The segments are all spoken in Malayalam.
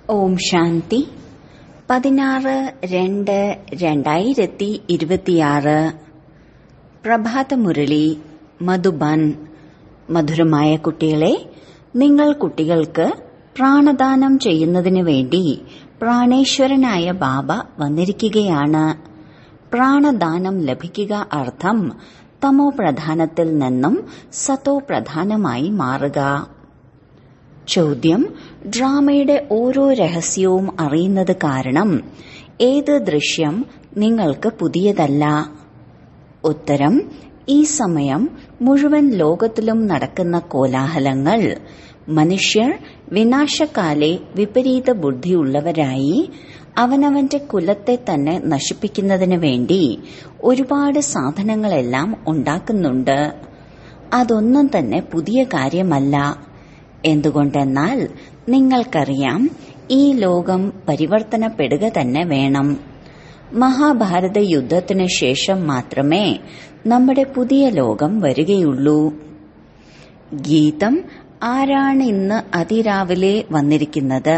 ഓം ശാന്തി പതിനാറ് രണ്ട് രണ്ടായിരത്തി ഇരുപത്തിയാറ് പ്രഭാതമുരളി മധുബൻ മധുരമായ കുട്ടികളെ നിങ്ങൾ കുട്ടികൾക്ക് പ്രാണദാനം ചെയ്യുന്നതിനു വേണ്ടി പ്രാണേശ്വരനായ ബാബ വന്നിരിക്കുകയാണ് പ്രാണദാനം ലഭിക്കുക അർത്ഥം തമോ പ്രധാനത്തിൽ നിന്നും സത്തോ പ്രധാനമായി മാറുക ചോദ്യം ഡ്രാമയുടെ ഓരോ രഹസ്യവും അറിയുന്നത് കാരണം ഏത് ദൃശ്യം നിങ്ങൾക്ക് പുതിയതല്ല ഉത്തരം ഈ സമയം മുഴുവൻ ലോകത്തിലും നടക്കുന്ന കോലാഹലങ്ങൾ മനുഷ്യർ വിനാശകാലെ വിപരീത ബുദ്ധിയുള്ളവരായി അവനവന്റെ കുലത്തെ തന്നെ നശിപ്പിക്കുന്നതിന് വേണ്ടി ഒരുപാട് സാധനങ്ങളെല്ലാം ഉണ്ടാക്കുന്നുണ്ട് അതൊന്നും തന്നെ പുതിയ കാര്യമല്ല എന്തുകൊണ്ടെന്നാൽ നിങ്ങൾക്കറിയാം ഈ ലോകം പരിവർത്തനപ്പെടുക തന്നെ വേണം മഹാഭാരത യുദ്ധത്തിന് ശേഷം മാത്രമേ നമ്മുടെ പുതിയ ലോകം വരികയുള്ളൂ ഗീതം ആരാണ് ഇന്ന് അതിരാവിലെ വന്നിരിക്കുന്നത്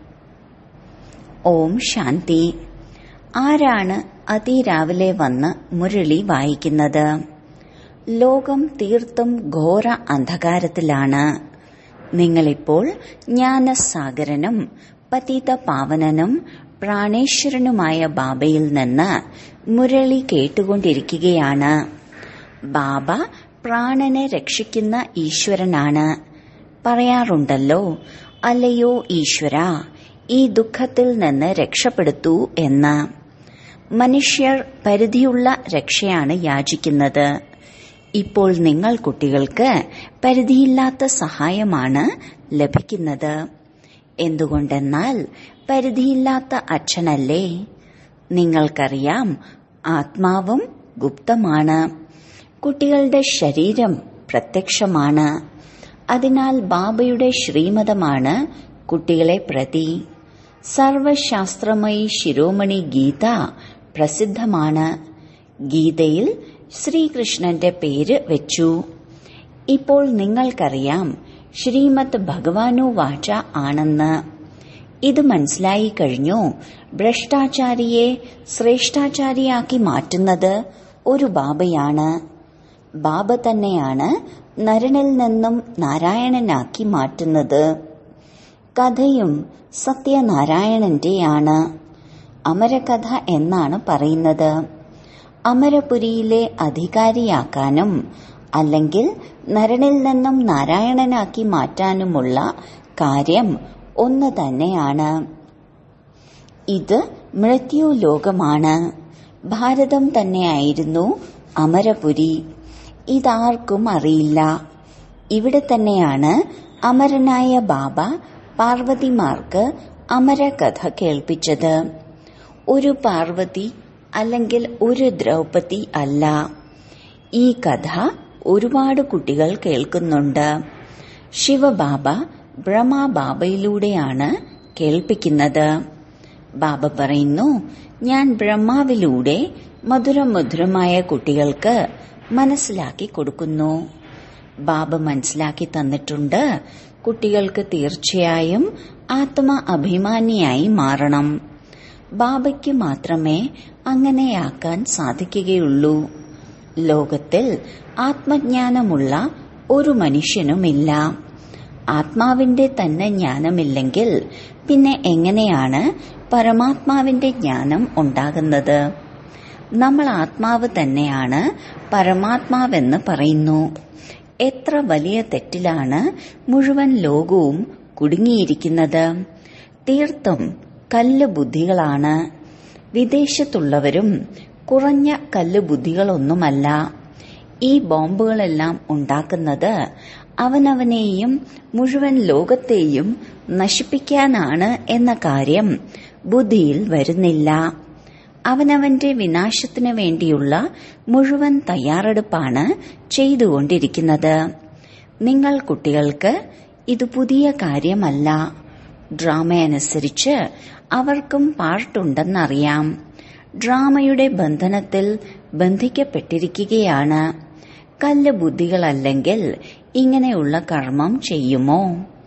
ഓം ശാന്തി ആരാണ് അതിരാവിലെ വന്ന് മുരളി വായിക്കുന്നത് ലോകം തീർത്തും ഘോര അന്ധകാരത്തിലാണ് നിങ്ങളിപ്പോൾ ജ്ഞാനസാഗരനും പതിത പാവനനും പ്രാണേശ്വരനുമായ ബാബയിൽ നിന്ന് മുരളി കേട്ടുകൊണ്ടിരിക്കുകയാണ് ബാബ പ്രാണനെ രക്ഷിക്കുന്ന ഈശ്വരനാണ് പറയാറുണ്ടല്ലോ അല്ലയോ ഈശ്വര ഈ ദുഃഖത്തിൽ നിന്ന് രക്ഷപ്പെടുത്തൂ എന്ന് മനുഷ്യർ പരിധിയുള്ള രക്ഷയാണ് യാചിക്കുന്നത് ഇപ്പോൾ നിങ്ങൾ കുട്ടികൾക്ക് പരിധിയില്ലാത്ത സഹായമാണ് ലഭിക്കുന്നത് എന്തുകൊണ്ടെന്നാൽ പരിധിയില്ലാത്ത അച്ഛനല്ലേ നിങ്ങൾക്കറിയാം ആത്മാവും ഗുപ്തമാണ് കുട്ടികളുടെ ശരീരം പ്രത്യക്ഷമാണ് അതിനാൽ ബാബയുടെ ശ്രീമതമാണ് കുട്ടികളെ പ്രതി സർവശാസ്ത്രമയി ശിരോമണി ഗീത പ്രസിദ്ധമാണ് ഗീതയിൽ ശ്രീകൃഷ്ണന്റെ പേര് വെച്ചു ഇപ്പോൾ നിങ്ങൾക്കറിയാം ശ്രീമദ് ഭഗവാനു വാച ആണെന്ന് ഇത് മനസ്സിലായി കഴിഞ്ഞു ഭ്രഷ്ടാചാരിയെ ശ്രേഷ്ഠാചാരിയാക്കി മാറ്റുന്നത് ഒരു ബാബയാണ് ബാബ തന്നെയാണ് നരനിൽ നിന്നും നാരായണനാക്കി മാറ്റുന്നത് കഥയും സത്യനാരായണന്റെയാണ് അമരകഥ എന്നാണ് പറയുന്നത് അമരപുരിയിലെ അധികാരിയാക്കാനും അല്ലെങ്കിൽ നരനിൽ നിന്നും നാരായണനാക്കി മാറ്റാനുമുള്ള കാര്യം ഒന്ന് തന്നെയാണ് ഇത് മൃത്യു ലോകമാണ് ഭാരതം തന്നെയായിരുന്നു അമരപുരി ഇതാർക്കും അറിയില്ല ഇവിടെ തന്നെയാണ് അമരനായ ബാബ പാർവതിമാർക്ക് അമരകഥ കേൾപ്പിച്ചത് ഒരു പാർവതി അല്ലെങ്കിൽ ഒരു ദ്രൗപതി അല്ല ഈ കഥ ഒരുപാട് കുട്ടികൾ കേൾക്കുന്നുണ്ട് ശിവബാബ ബ്രഹ്മബാബയിലൂടെയാണ് കേൾപ്പിക്കുന്നത് ബാബ പറയുന്നു ഞാൻ ബ്രഹ്മാവിലൂടെ മധുരമധുരമായ കുട്ടികൾക്ക് മനസ്സിലാക്കി കൊടുക്കുന്നു ബാബ മനസ്സിലാക്കി തന്നിട്ടുണ്ട് കുട്ടികൾക്ക് തീർച്ചയായും ആത്മ അഭിമാനിയായി മാറണം ബാബയ്ക്ക് മാത്രമേ അങ്ങനെയാക്കാൻ സാധിക്കുകയുള്ളൂ ലോകത്തിൽ ആത്മജ്ഞാനമുള്ള ഒരു മനുഷ്യനുമില്ല ആത്മാവിന്റെ തന്നെ ജ്ഞാനമില്ലെങ്കിൽ പിന്നെ എങ്ങനെയാണ് പരമാത്മാവിന്റെ ജ്ഞാനം ഉണ്ടാകുന്നത് നമ്മൾ ആത്മാവ് തന്നെയാണ് പരമാത്മാവെന്ന് പറയുന്നു എത്ര വലിയ തെറ്റിലാണ് മുഴുവൻ ലോകവും കുടുങ്ങിയിരിക്കുന്നത് തീർത്തും കല്ല് ബുദ്ധികളാണ് വിദേശത്തുള്ളവരും കുറഞ്ഞ കല്ല് ബുദ്ധികളൊന്നുമല്ല ഈ ബോംബുകളെല്ലാം ഉണ്ടാക്കുന്നത് അവനവനെയും മുഴുവൻ ലോകത്തെയും നശിപ്പിക്കാനാണ് എന്ന കാര്യം ബുദ്ധിയിൽ വരുന്നില്ല അവനവന്റെ വിനാശത്തിനു വേണ്ടിയുള്ള മുഴുവൻ തയ്യാറെടുപ്പാണ് ചെയ്തുകൊണ്ടിരിക്കുന്നത് നിങ്ങൾ കുട്ടികൾക്ക് ഇത് പുതിയ കാര്യമല്ല ഡ്രാമയനുസരിച്ച് അവർക്കും പാർട്ടുണ്ടെന്നറിയാം ഡ്രാമയുടെ ബന്ധനത്തിൽ ബന്ധിക്കപ്പെട്ടിരിക്കുകയാണ് കല്ല് ബുദ്ധികളല്ലെങ്കിൽ ഇങ്ങനെയുള്ള കർമ്മം ചെയ്യുമോ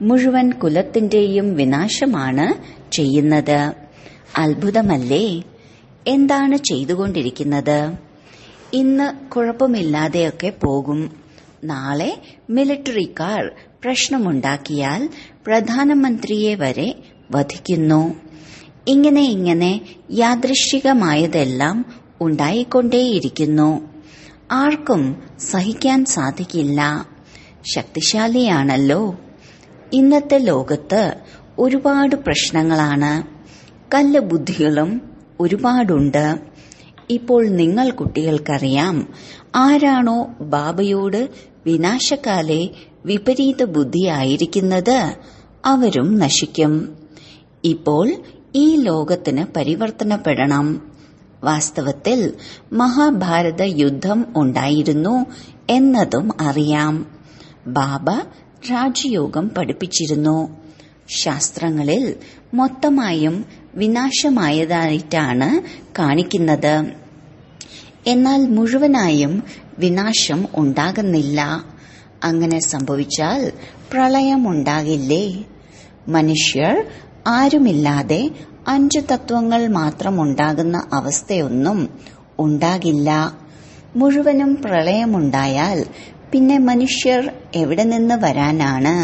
മുഴുവൻ കുലത്തിന്റെയും വിനാശമാണ് ചെയ്യുന്നത് അത്ഭുതമല്ലേ എന്താണ് ചെയ്തുകൊണ്ടിരിക്കുന്നത് ഇന്ന് കുഴപ്പമില്ലാതെയൊക്കെ പോകും നാളെ മിലിറ്ററിക്കാർ പ്രശ്നമുണ്ടാക്കിയാൽ പ്രധാനമന്ത്രിയെ വരെ വധിക്കുന്നു ഇങ്ങനെ ഇങ്ങനെ യാദൃശ്ചികമായതെല്ലാം ഉണ്ടായിക്കൊണ്ടേയിരിക്കുന്നു ആർക്കും സഹിക്കാൻ സാധിക്കില്ല ശക്തിശാലിയാണല്ലോ ഇന്നത്തെ ലോകത്ത് ഒരുപാട് പ്രശ്നങ്ങളാണ് കല്ല് ബുദ്ധികളും ഒരുപാടുണ്ട് ഇപ്പോൾ നിങ്ങൾ കുട്ടികൾക്കറിയാം ആരാണോ ബാബയോട് വിനാശകാലെ വിപരീത ബുദ്ധിയായിരിക്കുന്നത് അവരും നശിക്കും ഇപ്പോൾ ഈ ലോകത്തിന് പരിവർത്തനപ്പെടണം വാസ്തവത്തിൽ മഹാഭാരത യുദ്ധം ഉണ്ടായിരുന്നു എന്നതും അറിയാം ബാബ രാജയോഗം പഠിപ്പിച്ചിരുന്നു ശാസ്ത്രങ്ങളിൽ മൊത്തമായും വിനാശമായതായിട്ടാണ് കാണിക്കുന്നത് എന്നാൽ മുഴുവനായും വിനാശം ഉണ്ടാകുന്നില്ല അങ്ങനെ സംഭവിച്ചാൽ പ്രളയമുണ്ടാകില്ലേ മനുഷ്യർ ആരുമില്ലാതെ അഞ്ചു തത്വങ്ങൾ മാത്രം ഉണ്ടാകുന്ന അവസ്ഥയൊന്നും ഉണ്ടാകില്ല മുഴുവനും പ്രളയമുണ്ടായാൽ പിന്നെ മനുഷ്യർ എവിടെ നിന്ന് വരാനാണ്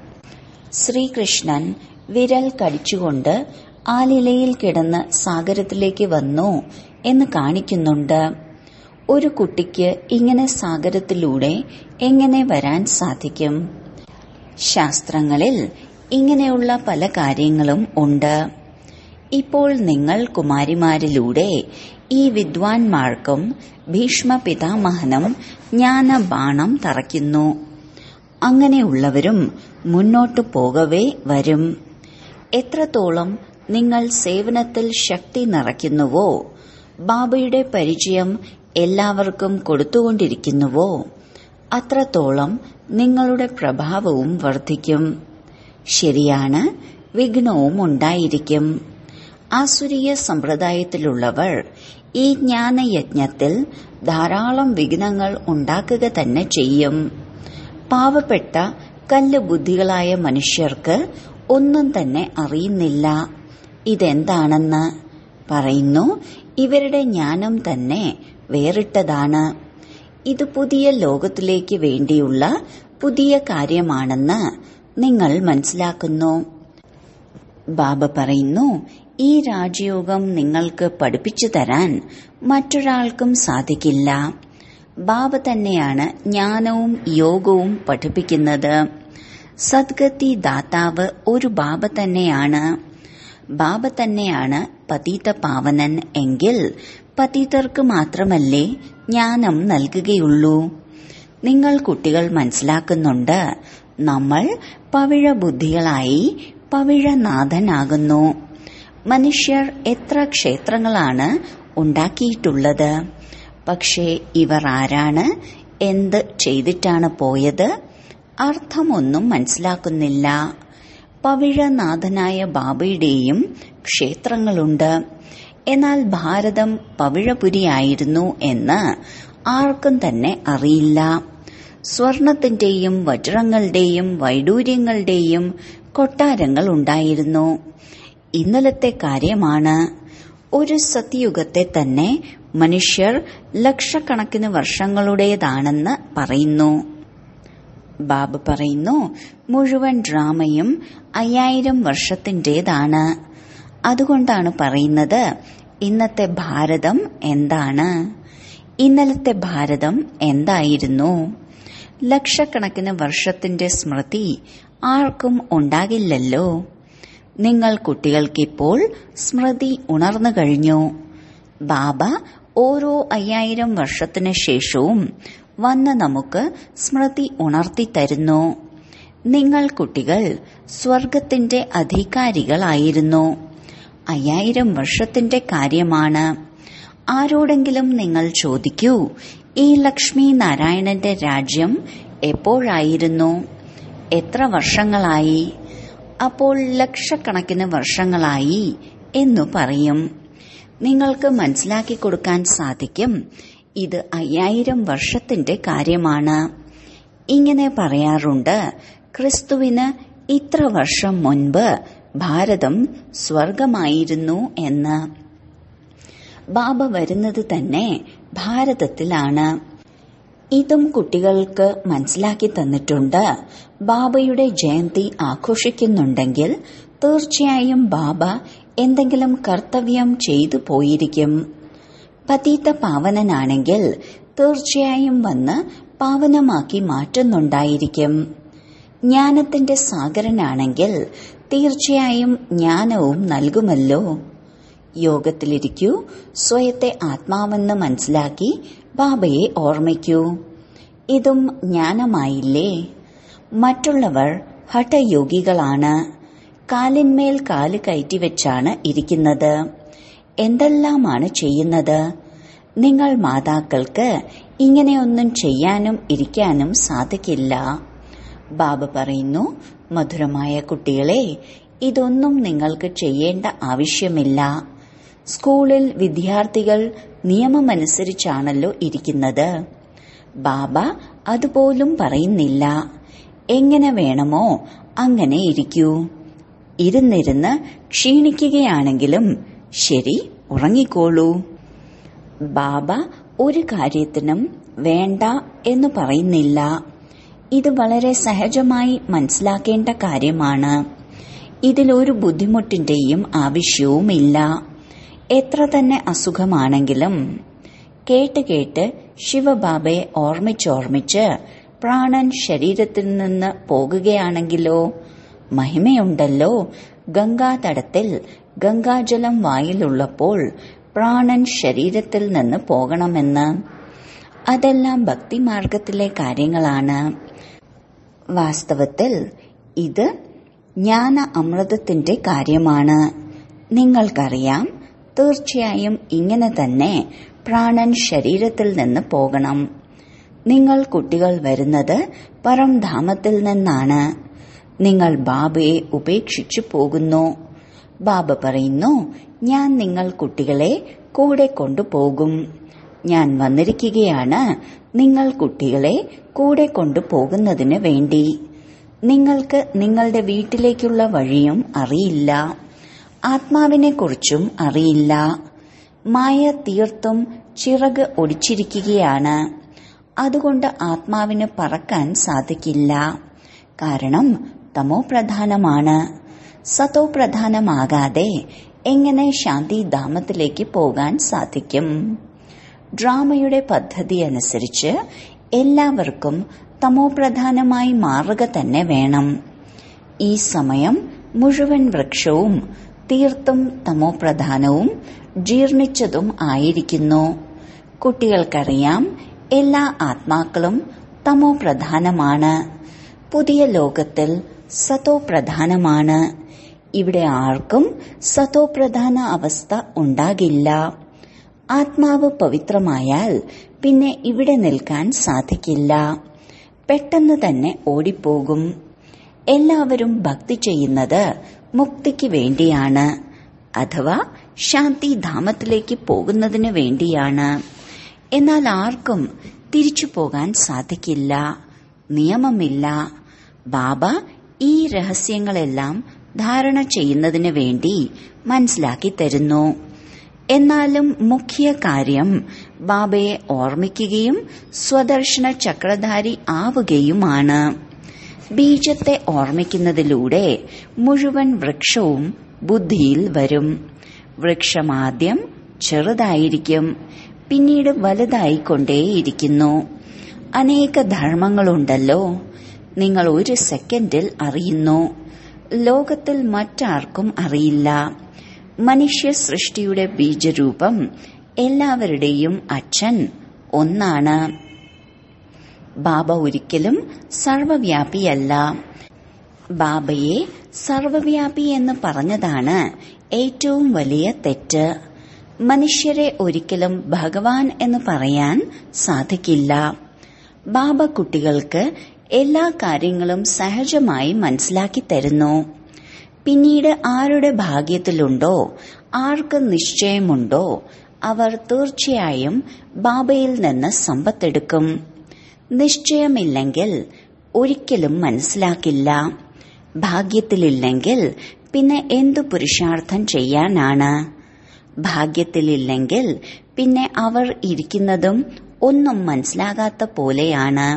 ശ്രീകൃഷ്ണൻ വിരൽ കടിച്ചുകൊണ്ട് ആലിലയിൽ കിടന്ന് സാഗരത്തിലേക്ക് വന്നു എന്ന് കാണിക്കുന്നുണ്ട് ഒരു കുട്ടിക്ക് ഇങ്ങനെ സാഗരത്തിലൂടെ എങ്ങനെ വരാൻ സാധിക്കും ശാസ്ത്രങ്ങളിൽ ഇങ്ങനെയുള്ള പല കാര്യങ്ങളും ഉണ്ട് ഇപ്പോൾ നിങ്ങൾ കുമാരിമാരിലൂടെ ഈ വിദ്വാൻമാർക്കും ഭീഷ്മ പിതാമഹനും ജ്ഞാനബാണം തറയ്ക്കുന്നു അങ്ങനെയുള്ളവരും മുന്നോട്ടു പോകവേ വരും എത്രത്തോളം നിങ്ങൾ സേവനത്തിൽ ശക്തി നിറയ്ക്കുന്നുവോ ബാബയുടെ പരിചയം എല്ലാവർക്കും കൊടുത്തുകൊണ്ടിരിക്കുന്നുവോ അത്രത്തോളം നിങ്ങളുടെ പ്രഭാവവും വർദ്ധിക്കും ശരിയാണ് വിഘ്നവും ഉണ്ടായിരിക്കും ആസുരീയ സമ്പ്രദായത്തിലുള്ളവർ ഈ ജ്ഞാനയജ്ഞത്തിൽ ധാരാളം വിഘ്നങ്ങൾ ഉണ്ടാക്കുക തന്നെ ചെയ്യും പാവപ്പെട്ട കല്ല് ബുദ്ധികളായ മനുഷ്യർക്ക് ഒന്നും തന്നെ അറിയുന്നില്ല ഇതെന്താണെന്ന് പറയുന്നു ഇവരുടെ ജ്ഞാനം തന്നെ വേറിട്ടതാണ് ഇത് പുതിയ ലോകത്തിലേക്ക് വേണ്ടിയുള്ള പുതിയ കാര്യമാണെന്ന് നിങ്ങൾ മനസ്സിലാക്കുന്നു ബാബ പറയുന്നു ഈ രാജയോഗം നിങ്ങൾക്ക് പഠിപ്പിച്ചു തരാൻ മറ്റൊരാൾക്കും സാധിക്കില്ല ബാബ തന്നെയാണ് ജ്ഞാനവും യോഗവും പഠിപ്പിക്കുന്നത് സദ്ഗതി ദാതാവ് ഒരു ബാബ തന്നെയാണ് ബാബ തന്നെയാണ് പതീത പാവനൻ എങ്കിൽ പതീതർക്ക് മാത്രമല്ലേ ജ്ഞാനം നൽകുകയുള്ളൂ നിങ്ങൾ കുട്ടികൾ മനസ്സിലാക്കുന്നുണ്ട് നമ്മൾ പവിഴ ബുദ്ധികളായി പവിഴനാഥനാകുന്നു മനുഷ്യർ എത്ര ക്ഷേത്രങ്ങളാണ് ഉണ്ടാക്കിയിട്ടുള്ളത് പക്ഷേ ഇവർ ആരാണ് എന്ത് ചെയ്തിട്ടാണ് പോയത് അർത്ഥമൊന്നും മനസ്സിലാക്കുന്നില്ല പവിഴനാഥനായ ബാബയുടെയും ക്ഷേത്രങ്ങളുണ്ട് എന്നാൽ ഭാരതം പവിഴപുരിയായിരുന്നു എന്ന് ആർക്കും തന്നെ അറിയില്ല സ്വർണത്തിന്റെയും വജ്രങ്ങളുടെയും വൈഡൂര്യങ്ങളുടെയും കൊട്ടാരങ്ങൾ ഉണ്ടായിരുന്നു ഇന്നലത്തെ കാര്യമാണ് ഒരു സത്യയുഗത്തെ തന്നെ മനുഷ്യർ ലക്ഷക്കണക്കിന് വർഷങ്ങളുടേതാണെന്ന് പറയുന്നു ബാബ പറയുന്നു മുഴുവൻ ഡ്രാമയും അയ്യായിരം വർഷത്തിന്റേതാണ് അതുകൊണ്ടാണ് പറയുന്നത് ഇന്നത്തെ ഭാരതം എന്താണ് ഇന്നലത്തെ ഭാരതം എന്തായിരുന്നു ലക്ഷക്കണക്കിന് വർഷത്തിന്റെ സ്മൃതി ആർക്കും ഉണ്ടാകില്ലല്ലോ നിങ്ങൾ കുട്ടികൾക്കിപ്പോൾ സ്മൃതി ഉണർന്നു കഴിഞ്ഞു ബാബ ഓരോ അയ്യായിരം വർഷത്തിന് ശേഷവും വന്ന് നമുക്ക് സ്മൃതി ഉണർത്തി തരുന്നു നിങ്ങൾ കുട്ടികൾ സ്വർഗത്തിന്റെ അധികാരികളായിരുന്നു അയ്യായിരം വർഷത്തിന്റെ കാര്യമാണ് ആരോടെങ്കിലും നിങ്ങൾ ചോദിക്കൂ ഈ ലക്ഷ്മി നാരായണന്റെ രാജ്യം എപ്പോഴായിരുന്നു എത്ര വർഷങ്ങളായി അപ്പോൾ ലക്ഷക്കണക്കിന് വർഷങ്ങളായി എന്നു പറയും നിങ്ങൾക്ക് മനസ്സിലാക്കി കൊടുക്കാൻ സാധിക്കും ഇത് അയ്യായിരം വർഷത്തിന്റെ കാര്യമാണ് ഇങ്ങനെ പറയാറുണ്ട് ക്രിസ്തുവിന് ഇത്ര വർഷം മുൻപ് ഭാരതം സ്വർഗമായിരുന്നു എന്ന് ബാബ വരുന്നത് തന്നെ ഭാരതത്തിലാണ് ഇതും കുട്ടികൾക്ക് മനസ്സിലാക്കി തന്നിട്ടുണ്ട് ബാബയുടെ ജയന്തി ആഘോഷിക്കുന്നുണ്ടെങ്കിൽ തീർച്ചയായും ബാബ എന്തെങ്കിലും കർത്തവ്യം ചെയ്തു പോയിരിക്കും പതീത പാവനനാണെങ്കിൽ തീർച്ചയായും വന്ന് പാവനമാക്കി മാറ്റുന്നുണ്ടായിരിക്കും ജ്ഞാനത്തിന്റെ സാഗരനാണെങ്കിൽ തീർച്ചയായും ജ്ഞാനവും നൽകുമല്ലോ യോഗത്തിലിരിക്കൂ സ്വയത്തെ ആത്മാവെന്ന് മനസ്സിലാക്കി ബാബയെ ഓർമ്മിക്കൂ ഇതും ജ്ഞാനമായില്ലേ മറ്റുള്ളവർ ഹഠയോഗികളാണ് കാലിന്മേൽ കാല് കയറ്റിവെച്ചാണ് ഇരിക്കുന്നത് എന്തെല്ലാമാണ് ചെയ്യുന്നത് നിങ്ങൾ മാതാക്കൾക്ക് ഇങ്ങനെയൊന്നും ചെയ്യാനും ഇരിക്കാനും സാധിക്കില്ല ബാബ പറയുന്നു മധുരമായ കുട്ടികളെ ഇതൊന്നും നിങ്ങൾക്ക് ചെയ്യേണ്ട ആവശ്യമില്ല സ്കൂളിൽ വിദ്യാർത്ഥികൾ നിയമമനുസരിച്ചാണല്ലോ ഇരിക്കുന്നത് ബാബ അതുപോലും പറയുന്നില്ല എങ്ങനെ വേണമോ അങ്ങനെ ഇരിക്കൂ ഇരുന്നിരുന്ന് ക്ഷീണിക്കുകയാണെങ്കിലും ശരി ഉറങ്ങിക്കോളൂ ബാബ ഒരു കാര്യത്തിനും വേണ്ട എന്ന് പറയുന്നില്ല ഇത് വളരെ സഹജമായി മനസ്സിലാക്കേണ്ട കാര്യമാണ് ഇതിലൊരു ബുദ്ധിമുട്ടിന്റെയും ആവശ്യവുമില്ല എത്ര തന്നെ അസുഖമാണെങ്കിലും കേട്ട് കേട്ട് ശിവബാബയെ ഓർമ്മിച്ചോർമ്മിച്ച് പ്രാണൻ ശരീരത്തിൽ നിന്ന് പോകുകയാണെങ്കിലോ മഹിമയുണ്ടല്ലോ ഗംഗാതടത്തിൽ ഗംഗാജലം വായിലുള്ളപ്പോൾ പ്രാണൻ ശരീരത്തിൽ നിന്ന് പോകണമെന്ന് അതെല്ലാം ഭക്തിമാർഗത്തിലെ കാര്യങ്ങളാണ് വാസ്തവത്തിൽ ഇത് ജ്ഞാന അമൃതത്തിന്റെ കാര്യമാണ് നിങ്ങൾക്കറിയാം തീർച്ചയായും ഇങ്ങനെ തന്നെ പ്രാണൻ ശരീരത്തിൽ നിന്ന് പോകണം നിങ്ങൾ കുട്ടികൾ വരുന്നത് പരംധാമത്തിൽ നിന്നാണ് നിങ്ങൾ ബാബയെ ഉപേക്ഷിച്ചു പോകുന്നു ബാബ പറയുന്നു ഞാൻ നിങ്ങൾ കുട്ടികളെ കൂടെ കൊണ്ടുപോകും ഞാൻ വന്നിരിക്കുകയാണ് നിങ്ങൾ കുട്ടികളെ കൂടെ കൊണ്ടുപോകുന്നതിന് വേണ്ടി നിങ്ങൾക്ക് നിങ്ങളുടെ വീട്ടിലേക്കുള്ള വഴിയും അറിയില്ല ആത്മാവിനെ കുറിച്ചും അറിയില്ല മായ തീർത്തും ചിറക് ഒടിച്ചിരിക്കുകയാണ് അതുകൊണ്ട് ആത്മാവിന് പറക്കാൻ സാധിക്കില്ല കാരണം തമോ പ്രധാനമാണ് സതോ പ്രധാനമാകാതെ എങ്ങനെ ശാന്തിധാമത്തിലേക്ക് പോകാൻ സാധിക്കും ഡ്രാമയുടെ പദ്ധതി അനുസരിച്ച് എല്ലാവർക്കും തമോ പ്രധാനമായി മാറുക തന്നെ വേണം ഈ സമയം മുഴുവൻ വൃക്ഷവും തീർത്തും തമോ പ്രധാനവും ജീർണിച്ചതും ആയിരിക്കുന്നു കുട്ടികൾക്കറിയാം എല്ലാ ആത്മാക്കളും തമോ പ്രധാനമാണ് പുതിയ ലോകത്തിൽ സതോ പ്രധാനമാണ് ഇവിടെ ആർക്കും സതോ പ്രധാന അവസ്ഥ ഉണ്ടാകില്ല ആത്മാവ് പവിത്രമായാൽ പിന്നെ ഇവിടെ നിൽക്കാൻ സാധിക്കില്ല പെട്ടെന്ന് തന്നെ ഓടിപ്പോകും എല്ലാവരും ഭക്തി ചെയ്യുന്നത് മുക്തിക്ക് വേണ്ടിയാണ് അഥവാ ശാന്തിധാമത്തിലേക്ക് പോകുന്നതിന് വേണ്ടിയാണ് എന്നാൽ ആർക്കും തിരിച്ചു പോകാൻ സാധിക്കില്ല നിയമമില്ല ബാബ ഈ രഹസ്യങ്ങളെല്ലാം ധാരണ ചെയ്യുന്നതിന് വേണ്ടി മനസ്സിലാക്കി തരുന്നു എന്നാലും മുഖ്യ കാര്യം ബാബയെ ഓർമ്മിക്കുകയും സ്വദർശന ചക്രധാരി ആവുകയുമാണ് ബീജത്തെ ഓർമ്മിക്കുന്നതിലൂടെ മുഴുവൻ വൃക്ഷവും ബുദ്ധിയിൽ വരും വൃക്ഷമാദ്യം ചെറുതായിരിക്കും പിന്നീട് വലുതായിക്കൊണ്ടേയിരിക്കുന്നു അനേക ധർമ്മങ്ങളുണ്ടല്ലോ നിങ്ങൾ ഒരു സെക്കൻഡിൽ അറിയുന്നു ലോകത്തിൽ മറ്റാർക്കും അറിയില്ല മനുഷ്യ സൃഷ്ടിയുടെ ബീജരൂപം എല്ലാവരുടെയും അച്ഛൻ ഒന്നാണ് ബാബ ഒരിക്കലും സർവവ്യാപിയല്ല ബാബയെ സർവവ്യാപി എന്ന് പറഞ്ഞതാണ് ഏറ്റവും വലിയ തെറ്റ് മനുഷ്യരെ ഒരിക്കലും ഭഗവാൻ എന്ന് പറയാൻ സാധിക്കില്ല ബാബ കുട്ടികൾക്ക് എല്ലാ കാര്യങ്ങളും സഹജമായി മനസ്സിലാക്കി തരുന്നു പിന്നീട് ആരുടെ ഭാഗ്യത്തിലുണ്ടോ ആർക്ക് നിശ്ചയമുണ്ടോ അവർ തീർച്ചയായും ബാബയിൽ നിന്ന് സമ്പത്തെടുക്കും നിശ്ചയമില്ലെങ്കിൽ ഒരിക്കലും മനസ്സിലാക്കില്ല ഭാഗ്യത്തിലില്ലെങ്കിൽ പിന്നെ എന്തു പുരുഷാർത്ഥം ചെയ്യാനാണ് ഭാഗ്യത്തിലില്ലെങ്കിൽ പിന്നെ അവർ ഇരിക്കുന്നതും ഒന്നും മനസ്സിലാകാത്ത പോലെയാണ്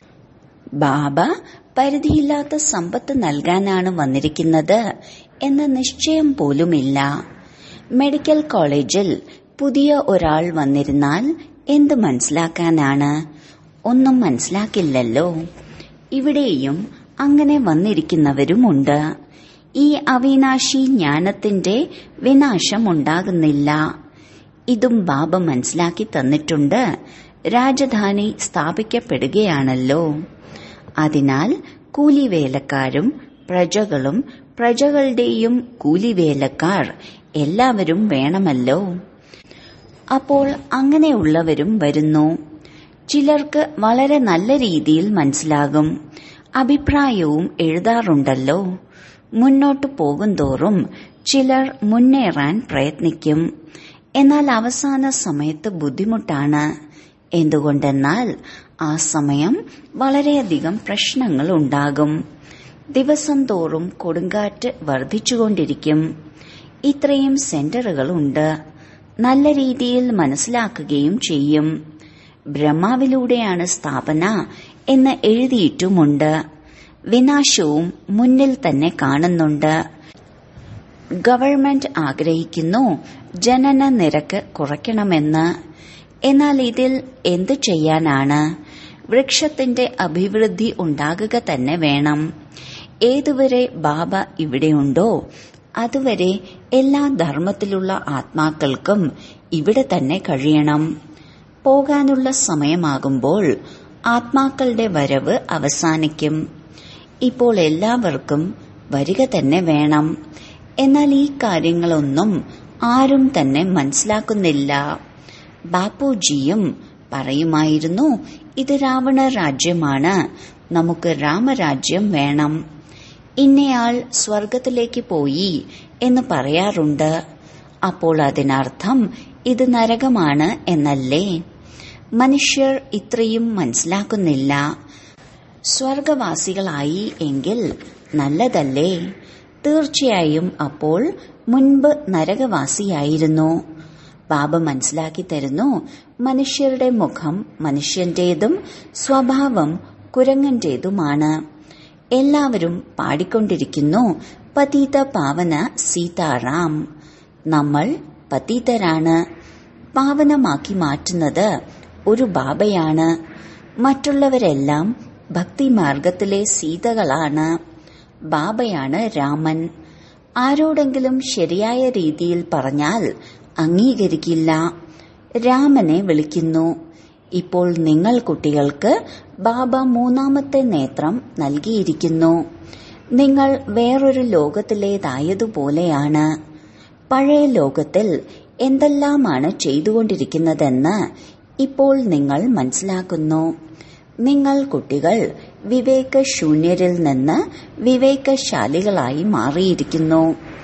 ബാബ പരിധിയില്ലാത്ത സമ്പത്ത് നൽകാനാണ് വന്നിരിക്കുന്നത് എന്ന നിശ്ചയം പോലുമില്ല മെഡിക്കൽ കോളേജിൽ പുതിയ ഒരാൾ വന്നിരുന്നാൽ എന്ത് മനസ്സിലാക്കാനാണ് ഒന്നും മനസ്സിലാക്കില്ലല്ലോ ഇവിടെയും അങ്ങനെ വന്നിരിക്കുന്നവരുമുണ്ട് ഈ അവിനാശി ജ്ഞാനത്തിന്റെ വിനാശമുണ്ടാകുന്നില്ല ഇതും ബാബ മനസ്സിലാക്കി തന്നിട്ടുണ്ട് രാജധാനി സ്ഥാപിക്കപ്പെടുകയാണല്ലോ അതിനാൽ കൂലിവേലക്കാരും പ്രജകളും പ്രജകളുടെയും കൂലിവേലക്കാർ എല്ലാവരും വേണമല്ലോ അപ്പോൾ അങ്ങനെയുള്ളവരും വരുന്നു ചിലർക്ക് വളരെ നല്ല രീതിയിൽ മനസ്സിലാകും അഭിപ്രായവും എഴുതാറുണ്ടല്ലോ മുന്നോട്ടു പോകുന്തോറും ചിലർ മുന്നേറാൻ പ്രയത്നിക്കും എന്നാൽ അവസാന സമയത്ത് ബുദ്ധിമുട്ടാണ് എന്തുകൊണ്ടെന്നാൽ ആ സമയം വളരെയധികം പ്രശ്നങ്ങൾ ഉണ്ടാകും ദിവസം തോറും കൊടുങ്കാറ്റ് വർദ്ധിച്ചുകൊണ്ടിരിക്കും ഇത്രയും സെന്ററുകൾ ഉണ്ട് നല്ല രീതിയിൽ മനസ്സിലാക്കുകയും ചെയ്യും ബ്രഹ്മാവിലൂടെയാണ് സ്ഥാപന എന്ന് എഴുതിയിട്ടുമുണ്ട് വിനാശവും മുന്നിൽ തന്നെ കാണുന്നുണ്ട് ഗവൺമെന്റ് ആഗ്രഹിക്കുന്നു ജനന നിരക്ക് കുറയ്ക്കണമെന്ന് എന്നാൽ ഇതിൽ എന്തു ചെയ്യാനാണ് വൃക്ഷത്തിന്റെ അഭിവൃദ്ധി ഉണ്ടാകുക തന്നെ വേണം ഏതുവരെ ബാബ ഇവിടെയുണ്ടോ അതുവരെ എല്ലാ ധർമ്മത്തിലുള്ള ആത്മാക്കൾക്കും ഇവിടെ തന്നെ കഴിയണം പോകാനുള്ള സമയമാകുമ്പോൾ ആത്മാക്കളുടെ വരവ് അവസാനിക്കും ഇപ്പോൾ എല്ലാവർക്കും വരിക തന്നെ വേണം എന്നാൽ ഈ കാര്യങ്ങളൊന്നും ആരും തന്നെ മനസ്സിലാക്കുന്നില്ല ബാപ്പുജിയും പറയുമായിരുന്നു ഇത് രാവണ രാജ്യമാണ് നമുക്ക് രാമരാജ്യം വേണം ഇന്നയാൾ സ്വർഗത്തിലേക്ക് പോയി എന്ന് പറയാറുണ്ട് അപ്പോൾ അതിനർത്ഥം ഇത് നരകമാണ് എന്നല്ലേ മനുഷ്യർ ഇത്രയും മനസ്സിലാക്കുന്നില്ല സ്വർഗവാസികളായി എങ്കിൽ നല്ലതല്ലേ തീർച്ചയായും അപ്പോൾ മുൻപ് നരകവാസിയായിരുന്നു ബാബ മനസ്സിലാക്കി തരുന്നു മനുഷ്യരുടെ മുഖം മനുഷ്യന്റേതും സ്വഭാവം കുരങ്ങന്റേതുമാണ് എല്ലാവരും പാടിക്കൊണ്ടിരിക്കുന്നു പതീത പാവന സീതാറാം നമ്മൾ പതീതരാണ് പാവനമാക്കി മാറ്റുന്നത് ഒരു ബാബയാണ് മറ്റുള്ളവരെല്ലാം ഭക്തിമാർഗത്തിലെ സീതകളാണ് ബാബയാണ് രാമൻ ആരോടെങ്കിലും ശരിയായ രീതിയിൽ പറഞ്ഞാൽ അംഗീകരിക്കില്ല രാമനെ വിളിക്കുന്നു ഇപ്പോൾ നിങ്ങൾ കുട്ടികൾക്ക് ബാബ മൂന്നാമത്തെ നേത്രം നൽകിയിരിക്കുന്നു നിങ്ങൾ വേറൊരു ലോകത്തിലേതായതുപോലെയാണ് പഴയ ലോകത്തിൽ എന്തെല്ലാമാണ് ചെയ്തുകൊണ്ടിരിക്കുന്നതെന്ന് ഇപ്പോൾ നിങ്ങൾ മനസ്സിലാക്കുന്നു നിങ്ങൾ കുട്ടികൾ വിവേകശൂന്യരിൽ നിന്ന് വിവേകശാലികളായി മാറിയിരിക്കുന്നു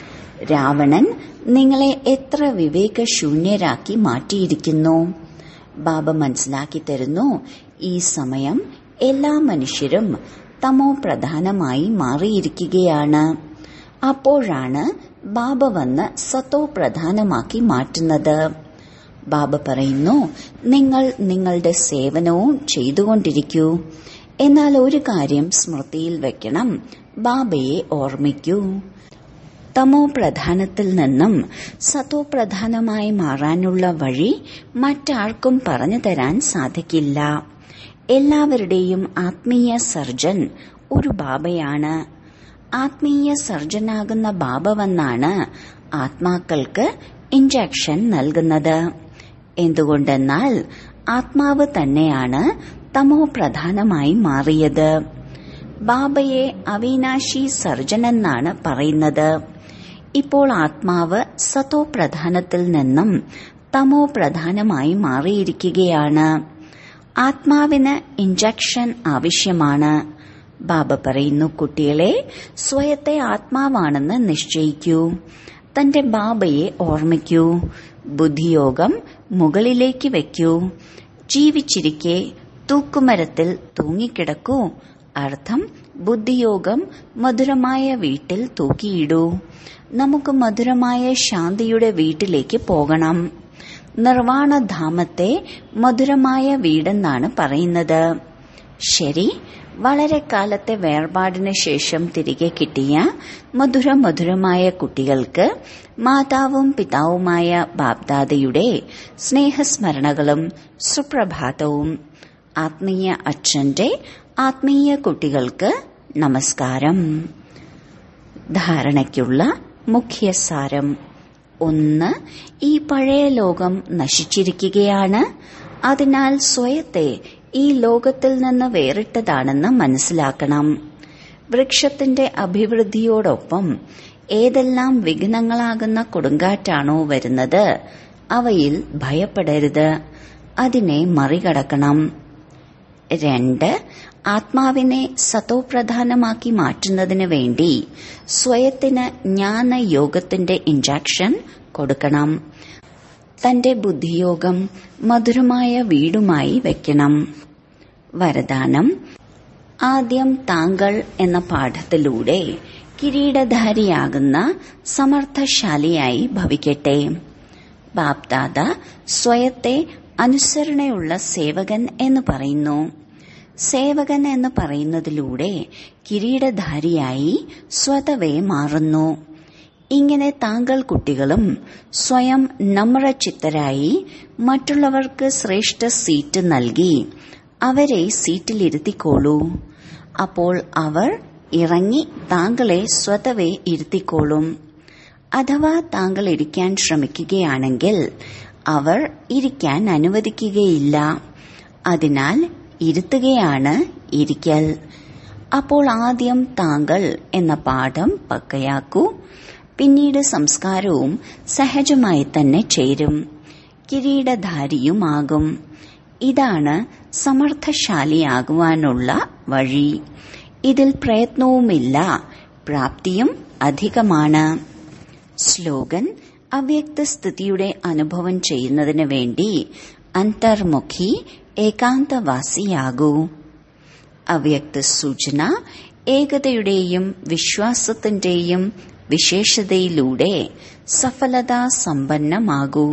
രാവണൻ നിങ്ങളെ എത്ര വിവേകശൂന്യരാക്കി മാറ്റിയിരിക്കുന്നു ബാബ മനസ്സിലാക്കി തരുന്നു ഈ സമയം എല്ലാ മനുഷ്യരും തമോ പ്രധാനമായി മാറിയിരിക്കുകയാണ് അപ്പോഴാണ് ബാബ വന്ന് സത്തോ പ്രധാനമാക്കി മാറ്റുന്നത് ബാബ പറയുന്നു നിങ്ങൾ നിങ്ങളുടെ സേവനവും ചെയ്തുകൊണ്ടിരിക്കൂ എന്നാൽ ഒരു കാര്യം സ്മൃതിയിൽ വെക്കണം ബാബയെ ഓർമ്മിക്കൂ തമോ പ്രധാനത്തിൽ നിന്നും സത്തോ പ്രധാനമായി മാറാനുള്ള വഴി മറ്റാർക്കും പറഞ്ഞു തരാൻ സാധിക്കില്ല എല്ലാവരുടെയും ആത്മീയ സർജൻ ഒരു ബാബയാണ് ആത്മീയ സർജനാകുന്ന ബാബ വന്നാണ് ആത്മാക്കൾക്ക് ഇഞ്ചക്ഷൻ നൽകുന്നത് എന്തുകൊണ്ടെന്നാൽ ആത്മാവ് തന്നെയാണ് തമോ പ്രധാനമായി മാറിയത് ബാബയെ അവിനാശി സർജനെന്നാണ് പറയുന്നത് ഇപ്പോൾ ആത്മാവ് സതോ പ്രധാനത്തിൽ നിന്നും തമോ പ്രധാനമായി മാറിയിരിക്കുകയാണ് ആത്മാവിന് ഇഞ്ചക്ഷൻ ആവശ്യമാണ് ബാബ പറയുന്നു കുട്ടികളെ സ്വയത്തെ ആത്മാവാണെന്ന് നിശ്ചയിക്കൂ തന്റെ ബാബയെ ഓർമ്മിക്കൂ ബുദ്ധിയോഗം മുകളിലേക്ക് വെക്കൂ ജീവിച്ചിരിക്കെ തൂക്കുമരത്തിൽ തൂങ്ങിക്കിടക്കൂ അർത്ഥം ബുദ്ധിയോഗം മധുരമായ വീട്ടിൽ തൂക്കിയിടൂ നമുക്ക് മധുരമായ ശാന്തിയുടെ വീട്ടിലേക്ക് പോകണം നിർവാണധാമത്തെ മധുരമായ വീടെന്നാണ് പറയുന്നത് ശരി വളരെ കാലത്തെ വേർപാടിന് ശേഷം തിരികെ കിട്ടിയ മധുര മധുരമായ കുട്ടികൾക്ക് മാതാവും പിതാവുമായ ബാബ്ദാദയുടെ സ്നേഹസ്മരണകളും സുപ്രഭാതവും ആത്മീയ അച്ഛന്റെ ആത്മീയ കുട്ടികൾക്ക് നമസ്കാരം ധാരണയ്ക്കുള്ള മുഖ്യസാരം ഒന്ന് ഈ പഴയ ലോകം നശിച്ചിരിക്കുകയാണ് അതിനാൽ സ്വയത്തെ ഈ ലോകത്തിൽ നിന്ന് വേറിട്ടതാണെന്ന് മനസ്സിലാക്കണം വൃക്ഷത്തിന്റെ അഭിവൃദ്ധിയോടൊപ്പം ഏതെല്ലാം വിഘ്നങ്ങളാകുന്ന കൊടുങ്കാറ്റാണോ വരുന്നത് അവയിൽ ഭയപ്പെടരുത് അതിനെ മറികടക്കണം രണ്ട് ആത്മാവിനെ സതോപ്രധാനമാക്കി മാറ്റുന്നതിന് വേണ്ടി സ്വയത്തിന് ജ്ഞാനയോഗത്തിന്റെ ഇഞ്ചക്ഷൻ കൊടുക്കണം തന്റെ ബുദ്ധിയോഗം മധുരമായ വീടുമായി വെക്കണം വരദാനം ആദ്യം താങ്കൾ എന്ന പാഠത്തിലൂടെ കിരീടധാരിയാകുന്ന സമർത്ഥശാലിയായി ഭവിക്കട്ടെ ബാപ്ദാദ സ്വയത്തെ അനുസരണയുള്ള സേവകൻ എന്ന് പറയുന്നു സേവകൻ എന്ന് പറയുന്നതിലൂടെ കിരീടധാരിയായി സ്വതവേ മാറുന്നു ഇങ്ങനെ താങ്കൾ കുട്ടികളും സ്വയം നമ്രചിത്തരായി മറ്റുള്ളവർക്ക് ശ്രേഷ്ഠ സീറ്റ് നൽകി അവരെ സീറ്റിലിരുത്തിക്കോളൂ അപ്പോൾ അവർ ഇറങ്ങി താങ്കളെ സ്വതവേ ഇരുത്തിക്കോളും അഥവാ താങ്കൾ ഇരിക്കാൻ ശ്രമിക്കുകയാണെങ്കിൽ അവർ ഇരിക്കാൻ അനുവദിക്കുകയില്ല അതിനാൽ ഇരുത്തുകയാണ് ഇരിക്കൽ അപ്പോൾ ആദ്യം താങ്കൾ എന്ന പാഠം പക്കയാക്കൂ പിന്നീട് സംസ്കാരവും സഹജമായി തന്നെ ചേരും കിരീടധാരിയുമാകും ഇതാണ് സമർത്ഥശാലിയാകുവാനുള്ള വഴി ഇതിൽ പ്രയത്നവുമില്ല പ്രാപ്തിയും അധികമാണ് സ്ലോഗൻ അവ്യക്ത സ്ഥിതിയുടെ അനുഭവം ചെയ്യുന്നതിന് വേണ്ടി അന്തർമുഖി ഏകാന്തവാസിയാകൂ അവ്യക്ത സൂചന ഏകതയുടെയും വിശ്വാസത്തിന്റെയും വിശേഷതയിലൂടെ സഫലതാ സമ്പന്നമാകൂ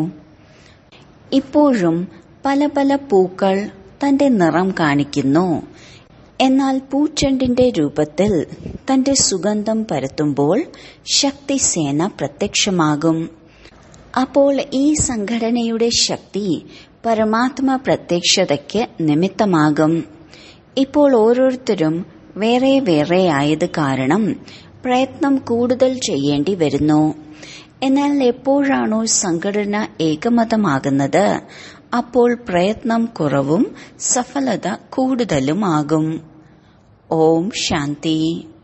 ഇപ്പോഴും പല പല പൂക്കൾ തന്റെ നിറം കാണിക്കുന്നു എന്നാൽ പൂച്ചെണ്ടിന്റെ രൂപത്തിൽ തന്റെ സുഗന്ധം പരത്തുമ്പോൾ ശക്തിസേന പ്രത്യക്ഷമാകും അപ്പോൾ ഈ സംഘടനയുടെ ശക്തി പരമാത്മ പ്രത്യക്ഷതയ്ക്ക് നിമിത്തമാകും ഇപ്പോൾ ഓരോരുത്തരും വേറെ വേറെ ആയത് കാരണം പ്രയത്നം കൂടുതൽ ചെയ്യേണ്ടി വരുന്നു എന്നാൽ എപ്പോഴാണോ സംഘടന ഏകമതമാകുന്നത് അപ്പോൾ പ്രയത്നം കുറവും സഫലത കൂടുതലുമാകും ഓം ശാന്തി